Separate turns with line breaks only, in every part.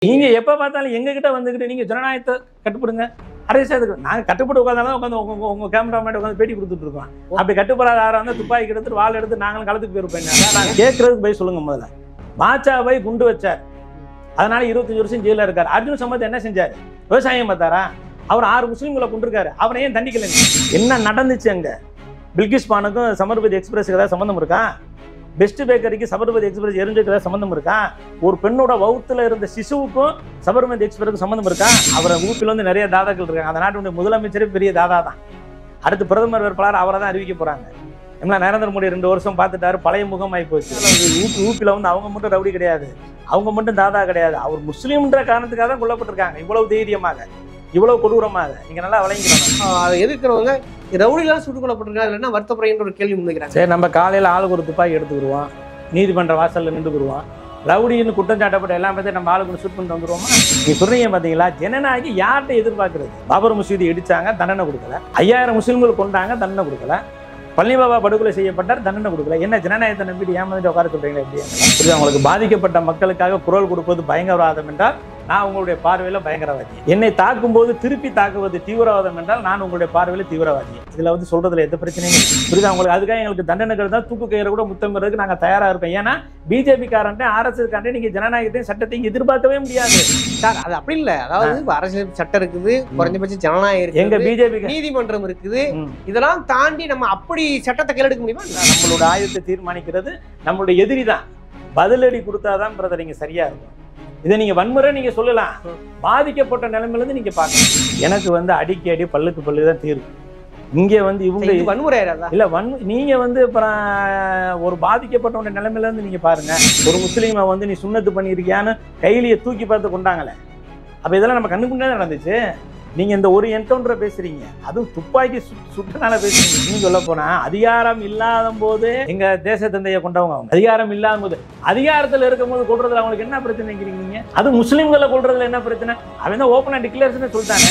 நீங்க எப்ப பார்த்தாலும் எங்க கிட்ட வந்துகிட்டு நீங்க ஜனநாயகத்தை கட்டுப்படுங்க அரசியலுக்கு நாங்க கட்டுப்பட்டு உட்காந்தாலும் உட்காந்து உங்க உங்க- உங்க கேமரா மேட் உட்காந்து பேட்டி கொடுத்துட்டு இருக்கோம் அப்படி கட்டுப்படாத யாரா இருந்தா துப்பாக்கி எடுத்து வாள் எடுத்து நாங்களும் களத்துக்கு போயிருப்பேன் நாங்க கேட்கறதுக்கு போய் சொல்லுங்க முதல்ல பாட்சாவை குண்டு வச்சார் அதனால இருபத்தஞ்சு வருஷம் ஜெயில இருக்காரு அர்ஜுன் சம்பத் என்ன செஞ்சாரு விவசாயம் பார்த்தாரா அவர் ஆறு முஸ்லீம்களை கொண்டிருக்காரு அவரை ஏன் தண்டிக்கலைங்க என்ன நடந்துச்சு அங்க பில்கிஸ் பானுக்கும் சமர்பதி எக்ஸ்பிரஸுக்கு ஏதாவது சம்மந்தம் இருக்கா பெஸ்ட் பேக்கரிக்கு சபர்மதி எக்ஸ்பிரஸ் எரிஞ்சுக்கு ஏதாவது சம்மந்தம் இருக்கா ஒரு பெண்ணோட வவுத்துல இருந்த சிசுவுக்கும் சபர்மதி எக்ஸ்பிரஸுக்கும் சம்மந்தம் இருக்கா அவரை ஊப்பில் வந்து நிறைய தாதாக்கள் இருக்காங்க அந்த நாட்டுடைய முதலமைச்சரே பெரிய தாதா தான் அடுத்து பிரதமர் வேட்பாளர் அவரை தான் அறிவிக்க போறாங்க என்ன நரேந்திர மோடி ரெண்டு வருஷம் பார்த்துட்டாரு பழைய முகமாயி போச்சு ஊப்பி ஊப்பியில் வந்து அவங்க மட்டும் ரவுடி கிடையாது அவங்க மட்டும் தாதா கிடையாது அவர் முஸ்லீம்ன்ற காரணத்துக்காக தான் கொல்லப்பட்டிருக்காங்க இவ்வளவு தைரியமாக இவ்வளவு கொடூரமாக நீங்க நல்லா விளங்கிக்கணும்
ஆஹ் அதை எதிர்க்கிறவங்க ரவுடிலாம் சுட்டுக் கொல்லப்பட்டிருக்காங்க இல்லைன்னா வருத்தப்படுகின்ற ஒரு கேள்வி முன்வைக்கிறாங்க
சரி நம்ம காலையில் ஆளுக்கு ஒரு துப்பாக்கி எடுத்துக்கிடுவோம் நீதிமன்ற வாசல்ல நின்றுக்குருவோம் ரவுடின்னு குற்றம் சாட்டப்பட்ட எல்லாம் பற்றி நம்ம ஆளுக்கு ஷூட் பண்ணிட்டு வந்துருவோமா நீ சொல்றீங்க பார்த்தீங்களா ஜனநாயகி யார்கிட்ட எதிர்பார்க்கறது பாபர் மசூதி இடிச்சாங்க தண்டனை கொடுக்கல ஐயாயிரம் முஸ்லீம்கள் கொண்டாங்க தண்டனை கொடுக்கல பள்ளி பாபா படுகொலை செய்யப்பட்டார் தண்டனை கொடுக்கல என்ன ஜனநாயகத்தை நம்பிட்டு ஏமாந்துட்டு உட்கார சொல்றீங்களா எப்படி புரியுதா? உங்களுக்கு பாதிக்கப்பட்ட மக்களுக்காக குரல் கொடுப்பது பயங்கரவாதம் என்றால் நான் உங்களுடைய பார்வையில பயங்கரவாதி என்னை தாக்கும் போது திருப்பி தாக்குவது தீவிரவாதம் என்றால் நான் உங்களுடைய பார்வையில தீவிரவாதி இதுல வந்து சொல்றதுல எந்த பிரச்சனையும் இல்லை. புரியுதா உங்களுக்கு அதுக்காக எங்களுக்கு தண்டனைகள் தான் தூக்கு கயிறு கூட முத்தமிடுறதுக்கு நாங்க தயாரா இருக்கோம் ஏன்னா பிஜேபி காரன்ட்டு ஆர்எஸ்எஸ் காரன்ட்டு நீங்க ஜனநாயகத்தையும் சட்டத்தையும் எதிர்பார்க்கவே முடியாது
சார் அது அப்படி இல்ல அதாவது இப்ப அரசியல் சட்டம் இருக்குது குறைஞ்சபட்ச ஜனநாயகம்
எங்க
இருக்குது
பிஜேபி
நீதிமன்றம் இருக்குது இதெல்லாம் தாண்டி நம்ம அப்படி சட்டத்தை கையெடுக்க முடியுமா
நம்மளோட ஆயுதத்தை தீர்மானிக்கிறது நம்மளுடைய எதிரி தான் பதிலடி கொடுத்தாதான் பிரதர் நீங்க சரியா இருக்கும் இதை நீங்க வன்முறை நீங்க சொல்லலாம் பாதிக்கப்பட்ட நிலைமையில இருந்து நீங்க பார்க்கணும் எனக்கு வந்து அடிக்கடி அடி பல்லுக்கு பல்லு தான் தீர்வு இங்க வந்து இவங்க
இது வன்முறை ஆயிடாதா
இல்ல வன் நீங்க வந்து அப்புறம் ஒரு பாதிக்கப்பட்டவங்க நிலைமையில இருந்து நீங்க பாருங்க ஒரு முஸ்லீமை வந்து நீ சுண்ணத்து பண்ணியிருக்கியான்னு கையிலேயே தூக்கி பார்த்து கொண்டாங்களே அப்ப இதெல்லாம் நம்ம கண்ணு முன்னாடி நடந்துச்சு நீங்க இந்த ஒரு என்கவுண்டரை பேசுறீங்க அதுவும் துப்பாக்கி சு- சுட்டுனால பேசுறீங்க நீங்க சொல்ல போனா அதிகாரம் இல்லாத போது எங்க தேச தந்தையை கொண்டவங்க அவங்க அதிகாரம் இல்லாத போது அதிகாரத்துல இருக்கும் போது கொள்றதுல அவங்களுக்கு என்ன பிரச்சனை நினைக்கிறீங்க நீங்க? அது முஸ்லீம்களை கொள்றதுல என்ன பிரச்சனை அவன் தான் ஓப்பனா டிக்ளேரேஷன் சொல்லிட்டானே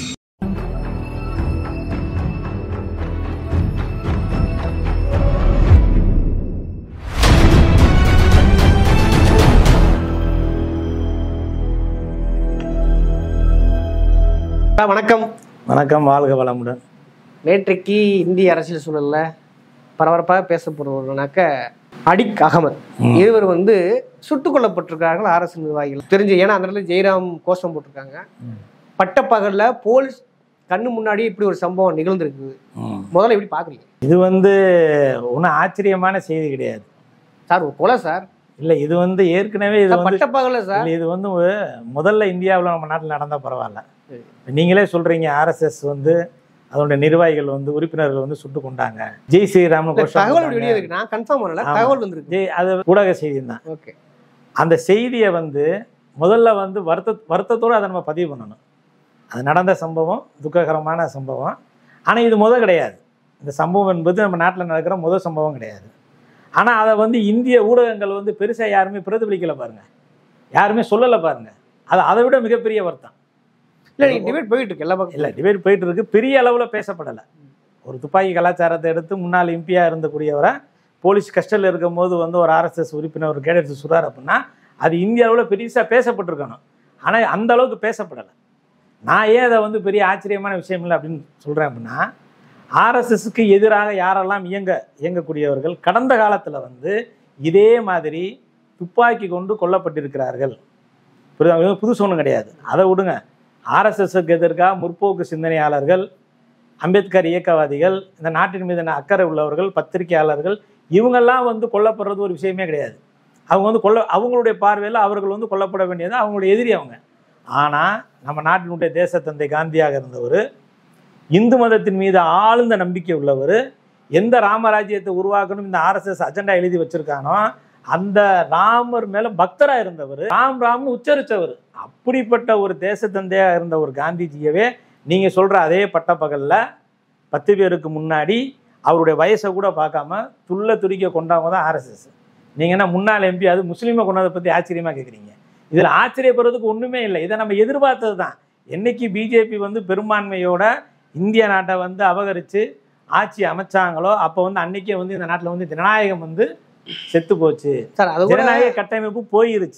சார், வணக்கம்
வணக்கம் வாழ்க வளமுடன்
நேற்றைக்கு இந்திய அரசியல் சூழல்ல பரபரப்பாக பேசப்படுவதுனாக்க அடிக் அகமத்
ம்.
இருவர் வந்து சுட்டுக் கொல்லப்பட்டிருக்கார்கள் அரசு நிர்வாகிகள் தெரிஞ்சு ஏன்னா அந்த இடத்துல ஜெயராம் கோஷம் போட்டிருக்காங்க
ம்.
பட்டப்பகல்ல போலீஸ் கண்ணு முன்னாடி இப்படி ஒரு சம்பவம் நிகழ்ந்திருக்குது
ம்.
முதல்ல எப்படி பாக்குறீங்க
இது வந்து ஒன்றும் ஆச்சரியமான செய்தி கிடையாது
சார் ஒரு கொலை சார்
இல்ல இது வந்து ஏற்கனவே இது
சார்,
வந்து
பட்டப்பகல்ல சார்
இல்ல, இது வந்து ஒரு- முதல்ல இந்தியாவில் நம்ம நாட்டில் நடந்தா பரவாயில்ல
சரி.
நீங்களே சொல்றீங்க ஆர்எஸ்எஸ் வந்து அதோட நிர்வாகிகள் வந்து உறுப்பினர்கள் வந்து சுட்டு கொண்டாங்க ஜெய் ஸ்ரீராம்
இல்ல, தகவல் இப்படி வெளியே இருக்கு நான் கன்ஃபார்ம் பண்ணல
ஆமா.
தகவல் வந்திருக்கு
ஜெய் அது ஊடக செய்தி தான்
ஓகே
அந்த செய்தியை வந்து முதல்ல வந்து வருத்த வருத்தத்தோடு அதை நம்ம பதிவு பண்ணணும் அது நடந்த சம்பவம் துக்ககரமான சம்பவம் ஆனால் இது முத கிடையாது இந்த சம்பவம் என்பது நம்ம நாட்டில் நடக்கிற முதல் சம்பவம் கிடையாது ஆனால் அதை வந்து இந்திய ஊடகங்கள் வந்து பெருசாக யாருமே பிரதிபலிக்கல பாருங்க யாருமே சொல்லலை பாருங்க அது அதை விட மிகப்பெரிய வருத்தம்
இல்ல நீங்க டிபேட் போயிட்டு இருக்கு எல்லா பக்கம்
இல்லை டிபேட் போயிட்டு இருக்கு பெரிய அளவில் பேசப்படலை ஒரு துப்பாக்கி கலாச்சாரத்தை எடுத்து முன்னாள் எம்பியாக இருந்தக்கூடியவரை போலீஸ் கஸ்டடியில் இருக்கும்போது வந்து ஒரு ஆர்எஸ்எஸ் உறுப்பினர் ஒரு கேடெட்ஸ் சுறார் அப்படின்னா அது இந்திய அளவில் பெருசாக பேசப்பட்டிருக்கணும் ஆனால் அந்த அளவுக்கு பேசப்படலை நான் ஏன் அதை வந்து பெரிய ஆச்சரியமான விஷயம் இல்லை அப்படின்னு சொல்கிறேன் அப்படின்னா ஆர்எஸ்எஸ்க்கு எதிராக யாரெல்லாம் இயங்க இயங்கக்கூடியவர்கள் கடந்த காலத்தில் வந்து இதே மாதிரி துப்பாக்கி கொண்டு கொல்லப்பட்டிருக்கிறார்கள் புரியுதா? இது புதுசு ஒன்றும் கிடையாது அதை விடுங்க ஆர்எஸ்எஸ்க்கு எதிர்க்காக முற்போக்கு சிந்தனையாளர்கள் அம்பேத்கர் இயக்கவாதிகள் இந்த நாட்டின் மீதான அக்கறை உள்ளவர்கள் பத்திரிகையாளர்கள் இவங்கெல்லாம் வந்து கொல்லப்படுறது ஒரு விஷயமே கிடையாது அவங்க வந்து கொல்ல அவங்களுடைய பார்வையில் அவர்கள் வந்து கொல்லப்பட வேண்டியது அவங்களுடைய எதிரி அவங்க ஆனால் நம்ம நாட்டினுடைய தேசத்தந்தை காந்தியாக இருந்தவர் இந்து மதத்தின் மீது ஆழ்ந்த நம்பிக்கை உள்ளவர் எந்த ராமராஜ்யத்தை உருவாக்கணும் இந்த ஆர்எஸ்எஸ் அஜெண்டா எழுதி வச்சிருக்கானோ அந்த ராமர் மேல பக்தரா இருந்தவர் ராம் ராம்னு உச்சரிச்சவர் அப்படிப்பட்ட ஒரு தேசத்தந்தையா இருந்த ஒரு காந்திஜியவே நீங்க சொல்ற அதே பட்டப்பகல்ல பத்து பேருக்கு முன்னாடி அவருடைய வயசை கூட பார்க்காம துள்ள துடிக்க கொண்டவங்க தான் ஆர்எஸ்எஸ் நீங்க என்ன முன்னாள் எம்பி அது முஸ்லீமை கொண்டதை பத்தி ஆச்சரியமா கேட்குறீங்க இதுல ஆச்சரியப்படுறதுக்கு ஒண்ணுமே இல்லை இதை நம்ம எதிர்பார்த்தது தான் என்னைக்கு பிஜேபி வந்து பெரும்பான்மையோட இந்திய நாட்டை வந்து அபகரித்து ஆட்சி அமைச்சாங்களோ அப்போ வந்து அன்னைக்கே வந்து இந்த நாட்டில் வந்து ஜனநாயகம் வந்து செத்து போச்சு
சார் அது கூட
ஜனநாயக கட்டமைப்பு போயிருச்சு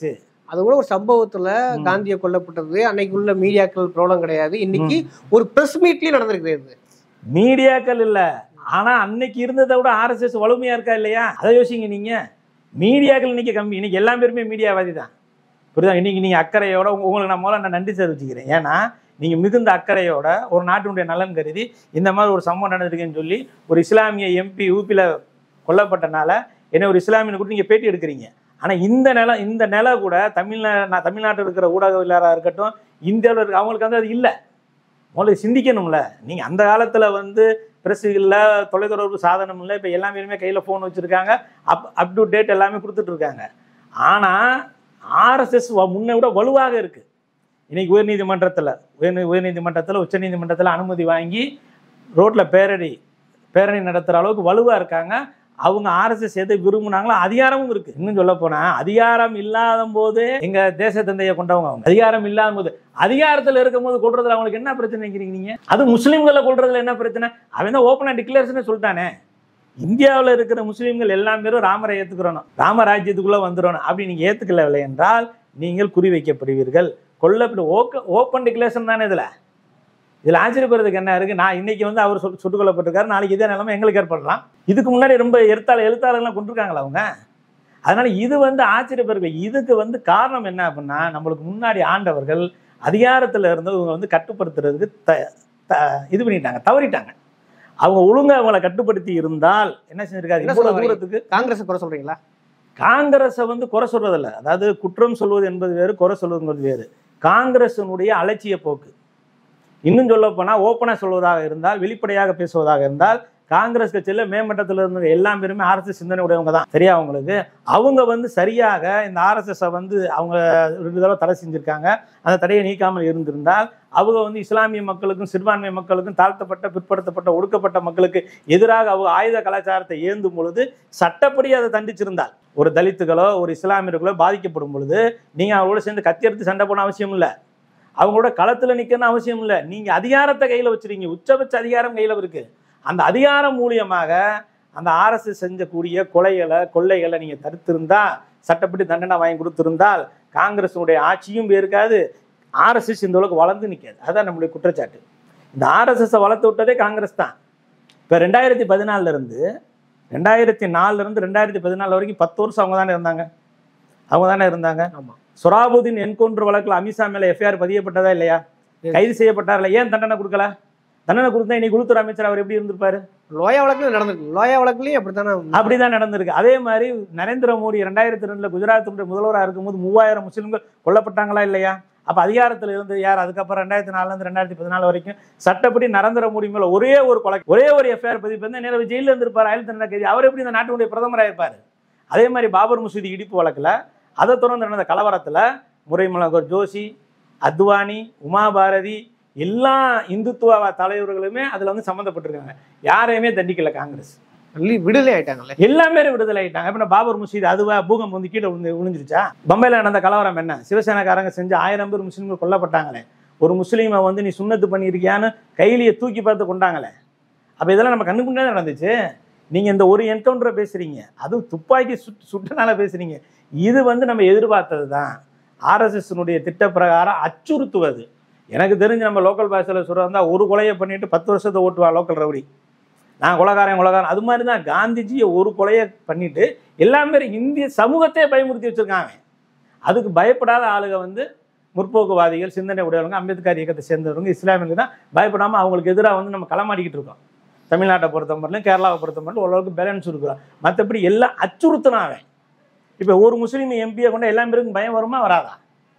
அது கூட ஒரு சம்பவத்துல
ம்.
காந்தியை கொல்லப்பட்டது அன்னைக்கு உள்ள மீடியாக்கள் ப்ராப்ளம் கிடையாது இன்னைக்கு ஒரு பிரஸ் மீட்லயும் நடந்திருக்கிறது
மீடியாக்கள் இல்ல ஆனா அன்னைக்கு இருந்ததை விட ஆர்எஸ்எஸ் வலிமையா இருக்கா இல்லையா அதை யோசிங்க நீங்க மீடியாக்கள் இன்னைக்கு கம்மி இன்னைக்கு எல்லா பேருமே மீடியாவாதி தான் புரியுதா இன்னைக்கு நீங்க அக்கறையோட உங்க- உங்களுக்கு நான் முதல்ல நான் நன்றி தெரிவிச்சுக்கிறேன் ஏன்னா நீங்க மிகுந்த அக்கறையோட ஒரு நாட்டினுடைய நலன் கருதி இந்த மாதிரி ஒரு சம்பவம் நடந்திருக்குன்னு சொல்லி ஒரு இஸ்லாமிய எம்பி யூபியில் கொல்லப்பட்டனால என்ன ஒரு இஸ்லாமியனை கூட நீங்க பேட்டி எடுக்கிறீங்க ஆனா இந்த நில இந்த நிலை கூட தமிழ்நா நான் தமிழ்நாட்டில் இருக்கிற ஊடகவியலாளராக இருக்கட்டும் இந்தியாவில் இருக்க அவங்களுக்கு வந்து அது இல்லை முதல்ல சிந்திக்கணும்ல நீங்கள் அந்த காலத்தில் வந்து ப்ரெஸ் இல்லை தொலைத்தொடர்பு சாதனம் இல்லை இப்போ எல்லாமே கையில் ஃபோன் வச்சுருக்காங்க அப் அப் டு டேட் எல்லாமே கொடுத்துட்டு இருக்காங்க ஆனால் ஆர்எஸ்எஸ் முன்னை விட வலுவாக இருக்குது இன்னைக்கு உயர்நீதிமன்றத்தில் உயர் உயர்நீதிமன்றத்தில் உச்சநீதிமன்றத்தில் அனுமதி வாங்கி ரோட்டில் பேரணி பேரணி நடத்துகிற அளவுக்கு வலுவாக இருக்காங்க அவங்க ஆர்எஸ்எஸ் எதை விரும்புனாங்களோ அதிகாரமும் இருக்கு இன்னும் சொல்ல போனா அதிகாரம் இல்லாத போது எங்க தேச தந்தையை கொண்டவங்க அவங்க அதிகாரம் இல்லாத போது அதிகாரத்தில் இருக்கும் போது கொள்றதுல அவங்களுக்கு என்ன பிரச்சனை நினைக்கிறீங்க நீங்க அது முஸ்லீம்களை கொள்றதுல என்ன பிரச்சனை அவன் தான் ஓப்பனா டிக்ளரேஷனே சொல்லிட்டானே இந்தியாவில் இருக்கிற முஸ்லீம்கள் எல்லாம் பேரும் ராமரை ஏத்துக்கிறணும் ராமராஜ்யத்துக்குள்ள வந்துடணும் அப்படி நீங்க ஏத்துக்கவில்லை என்றால் நீங்கள் குறிவைக்கப்படுவீர்கள் கொல்லப்பட்டு ஓக்க ஓப்பன் டிக்ளரேஷன் தானே இதுல இதுல ஆச்சரியப்படுறதுக்கு என்ன இருக்கு நான் இன்னைக்கு வந்து அவர் சுட்டு சுட்டுக் கொல்லப்பட்டிருக்காரு நாளைக்கு இதே நிலைமை எங்களுக்கு ஏற்படலாம் இதுக்கு முன்னாடி ரொம்ப எழுத்தாளர் எழுத்தாளர்லாம் கொண்டிருக்காங்களா அவங்க அதனால இது வந்து ஆச்சரியப்படுறது இதுக்கு வந்து காரணம் என்ன அப்படின்னா நம்மளுக்கு முன்னாடி ஆண்டவர்கள் அதிகாரத்துல இருந்து இவங்க வந்து கட்டுப்படுத்துறதுக்கு த த- இது பண்ணிட்டாங்க தவறிட்டாங்க அவங்க ஒழுங்கா அவங்கள கட்டுப்படுத்தி இருந்தால் என்ன செஞ்சிருக்காரு
என்ன சொல்ல
இவ்வளவு
வரீங்க?
தூரத்துக்கு
காங்கிரஸ் குறை சொல்றீங்களா
காங்கிரஸை வந்து குறை சொல்றதில்ல அதாவது குற்றம் சொல்வது என்பது வேறு குறை சொல்வது வேறு காங்கிரஸினுடைய அலட்சிய போக்கு இன்னும் சொல்ல போனா ஓப்பனா சொல்வதாக இருந்தால் வெளிப்படையாக பேசுவதாக இருந்தால் காங்கிரஸ் கட்சியில மேம்பட்டத்தில் இருந்த எல்லா பேருமே ஆர்எஸ்எஸ் சிந்தனை உடையவங்க தான் சரியா அவங்களுக்கு அவங்க வந்து சரியாக இந்த ஆர்எஸ்எஸ் வந்து அவங்க ரெண்டு தடவை தடை செஞ்சிருக்காங்க அந்த தடையை நீக்காமல் இருந்திருந்தால் அவங்க வந்து இஸ்லாமிய மக்களுக்கும் சிறுபான்மை மக்களுக்கும் தாழ்த்தப்பட்ட பிற்படுத்தப்பட்ட ஒடுக்கப்பட்ட மக்களுக்கு எதிராக அவங்க ஆயுத கலாச்சாரத்தை ஏந்தும் பொழுது சட்டப்படி அதை தண்டிச்சிருந்தால் ஒரு தலித்துகளோ ஒரு இஸ்லாமியர்களோ பாதிக்கப்படும் பொழுது நீங்க அவங்களோட சேர்ந்து கத்தி எடுத்து சண்டை போன அவசியம் இல்லை அவங்களோட களத்துல நிக்கணும்னு அவசியம் இல்லை நீங்க அதிகாரத்தை கையில வச்சிருக்கீங்க உச்சபட்ச அதிகாரம் கையில இருக்கு அந்த அதிகாரம் மூலியமாக அந்த ஆர்எஸ்எஸ் செஞ்சக்கூடிய கொலைகளை கொள்ளைகளை நீங்க தடுத்திருந்தா சட்டப்படி தண்டனை வாங்கி கொடுத்திருந்தால் காங்கிரஸுடைய ஆட்சியும் இருக்காது ஆர்எஸ்எஸ் இந்த அளவுக்கு வளர்ந்து நிற்காது அதுதான் நம்மளுடைய குற்றச்சாட்டு இந்த ஆர்எஸ்எஸ்ஸை வளர்த்து விட்டதே காங்கிரஸ் தான் இப்போ ரெண்டாயிரத்தி பதினாலுல இருந்து ரெண்டாயிரத்தி நாலுல இருந்து ரெண்டாயிரத்தி பதினாலு வரைக்கும் பத்து வருஷம் அவங்க தானே இருந்தாங்க அவங்க தானே இருந்தாங்க
ஆமா
சொராபுதீன் என்கவுண்டர் வழக்கில் அமித்ஷா மேல எஃப்ஐஆர் பதியப்பட்டதா இல்லையா
Yes.
கைது செய்யப்பட்டார்ல ஏன் தண்டனை கொடுக்கல தண்டனை கொடுத்தா இன்னைக்கு உள்துறை அமைச்சர் அவர் எப்படி இருந்திருப்பாரு
லோயா வழக்குல நடந்திருக்கு லோயா வழக்குலயும் அப்படித்தானே
அப்படிதான் நடந்திருக்கு அதே மாதிரி நரேந்திர மோடி ரெண்டாயிரத்தி ரெண்டுல குஜராத்தினுடைய முதல்வராக இருக்கும்போது மூவாயிரம் முஸ்லிம்கள் கொல்லப்பட்டாங்களா இல்லையா அப்ப அதிகாரத்தில் இருந்தது யார் அதுக்கப்புறம் ரெண்டாயிரத்தி நாலுல இருந்து ரெண்டாயிரத்தி பதினாலு வரைக்கும் சட்டப்படி நரேந்திர மோடி மேல ஒரே ஒரு கொலை ஒரே ஒரு எஃப்ஐஆர் பதிவு பண்ணி நேரம் ஜெயிலில் இருந்திருப்பார் ஆயிரத்தி தண்டனை கைதி அவர் எப்படி இந்த நாட்டினுடைய பிரதமராக இருப்பார் அதே மாதிரி பாபர் மசூதி இடிப்பு வழக்குல அதை தொடர்ந்து நடந்த கலவரத்துல முறைமலகர் ஜோஷி அத்வானி உமா பாரதி எல்லா இந்துத்துவ தலைவர்களுமே அதுல வந்து சம்மந்தப்பட்டிருக்காங்க யாரையுமே தண்டிக்கல காங்கிரஸ்
சொல்லி விடுதலை ஆயிட்டாங்கல்ல
எல்லாமே விடுதலை ஆயிட்டாங்க இப்போ பாபர் மசூதி அதுவா பூகம் வந்து கீழே விழுந்து விழுந்துருச்சா பம்பையில் நடந்த கலவரம் என்ன சிவசேனாக்காரங்க செஞ்சு ஆயிரம் பேர் முஸ்லீம்கள் கொல்லப்பட்டாங்களே ஒரு முஸ்லீமை வந்து நீ சுண்ணத்து பண்ணியிருக்கியான்னு கையிலேயே தூக்கி பார்த்து கொண்டாங்களே அப்போ இதெல்லாம் நம்ம கண்ணு முன்னாடி நடந்துச்சு நீங்கள் இந்த ஒரு என்கவுண்டரை பேசுறீங்க அதுவும் துப்பாக்கி சுட் சுட்டனால பேசுறீங்க இது வந்து நம்ம எதிர்பார்த்தது தான் ஆர்எஸ்எஸ்னுடைய திட்ட பிரகாரம் அச்சுறுத்துவது எனக்கு தெரிஞ்சு நம்ம லோக்கல் பாஷையில் சொல்கிறதா ஒரு கொலையை பண்ணிட்டு பத்து வருஷத்தை ஓட்டுவா லோக்கல் ரவுடி நான் கொலகாரன் கொலகாரன் அது மாதிரி தான் காந்திஜியை ஒரு கொலையை பண்ணிட்டு எல்லாமே இந்திய சமூகத்தையே பயமுறுத்தி வச்சிருக்காங்க அதுக்கு பயப்படாத ஆளுங்க வந்து முற்போக்குவாதிகள் சிந்தனை உடையவங்க அம்பேத்கர் இயக்கத்தை சேர்ந்தவங்க இஸ்லாமியர்கள் தான் பயப்படாமல் அவங்களுக்கு எதிராக வந்து நம்ம களமாடிக்கிட்டு இருக்கோம் தமிழ்நாட்டை பொறுத்த மட்டும் கேரளாவை பொறுத்த மட்டும் ஓரளவுக்கு பேலன்ஸ் இருக்கிறோம் மற்றபடி எல்லாம் அச்சுறுத்தினாவன் இப்போ ஒரு முஸ்லீம் எம்பியை கொண்டு எல்லா பேருக்கும் பயம் வருமா வராதா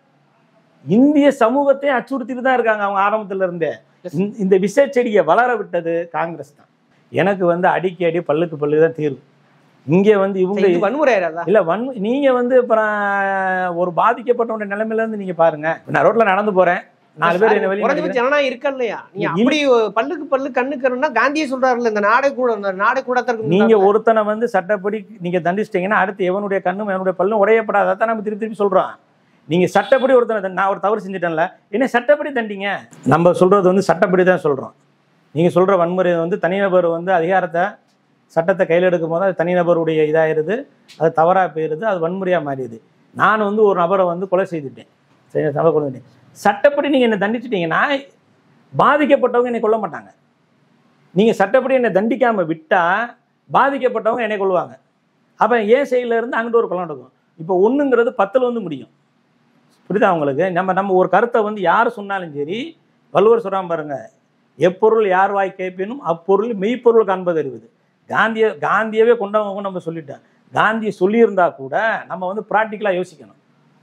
இந்திய சமூகத்தையும் அச்சுறுத்திட்டு தான் இருக்காங்க அவங்க ஆரம்பத்துல இருந்தே இந்த- இந்த விஷ செடியை வளர விட்டது காங்கிரஸ் தான் எனக்கு வந்து அடிக்கடி அடி பல்லுக்கு பல்லு தான் தீர்வு இங்கே வந்து இவங்க
இது வன்முறை ஆயிடாதா
இல்ல வன் நீங்க வந்து அப்புறம் ஒரு பாதிக்கப்பட்டவங்க நிலைமையில இருந்து நீங்க பாருங்க நான் ரோட்ல நடந்து போறேன் நாலு பேர் என்ன வெளியே
குறைஞ்சபட்சம் ஜனநாயகம் இருக்கா இல்லையா நீங்க
இல்ல.
அப்படி பல்லுக்கு பல்லு கண்ணுக்கு காந்தியே சொல்றாருல்ல இந்த நாடே கூட இந்த நாடே கூட
நீங்க ஒருத்தனை வந்து சட்டப்படி நீங்க தண்டிச்சிட்டீங்கன்னா அடுத்து எவனுடைய கண்ணும் எவனுடைய பல்லும் உடையப்படாத அதான் நம்ம திருப்பி திருப்பி சொல்றோம் நீங்க சட்டப்படி ஒருத்தனை தண்டி- நான் ஒரு தவறு செஞ்சுட்டேன்ல என்ன சட்டப்படி தண்டிங்க நம்ம சொல்றது வந்து சட்டப்படி தான் சொல்றோம் நீங்க சொல்ற வன்முறை வந்து தனிநபர் வந்து அதிகாரத்தை சட்டத்தை கையில் எடுக்கும் போது அது தனிநபருடைய இதாயிருது அது தவறா போயிருது அது வன்முறையா மாறிடுது நான் வந்து ஒரு நபரை வந்து கொலை செய்துட்டேன் சரி நபரை கொலை செய்துட்டேன் சட்டப்படி நீங்கள் என்னை தண்டிச்சிட்டீங்கன்னா பாதிக்கப்பட்டவங்க என்னை கொல்ல மாட்டாங்க நீங்கள் சட்டப்படி என்னை தண்டிக்காமல் விட்டால் பாதிக்கப்பட்டவங்க என்னை கொள்வாங்க அப்போ ஏன் சைடில் இருந்து அங்கிட்டு ஒரு கொலை நடக்கும் இப்போ ஒன்றுங்கிறது பத்தில் வந்து முடியும் புரியுதா உங்களுக்கு நம்ம நம்ம ஒரு கருத்தை வந்து யார் சொன்னாலும் சரி வள்ளுவர் சொல்கிறான் பாருங்க எப்பொருள் யார் வாய் கேட்பினும் அப்பொருள் மெய்ப்பொருள் காண்பது அறிவுது காந்திய காந்தியவே கொண்டவங்க நம்ம சொல்லிட்டோம் காந்தியை சொல்லியிருந்தா கூட நம்ம வந்து ப்ராக்டிக்கலாக யோசிக்கணும்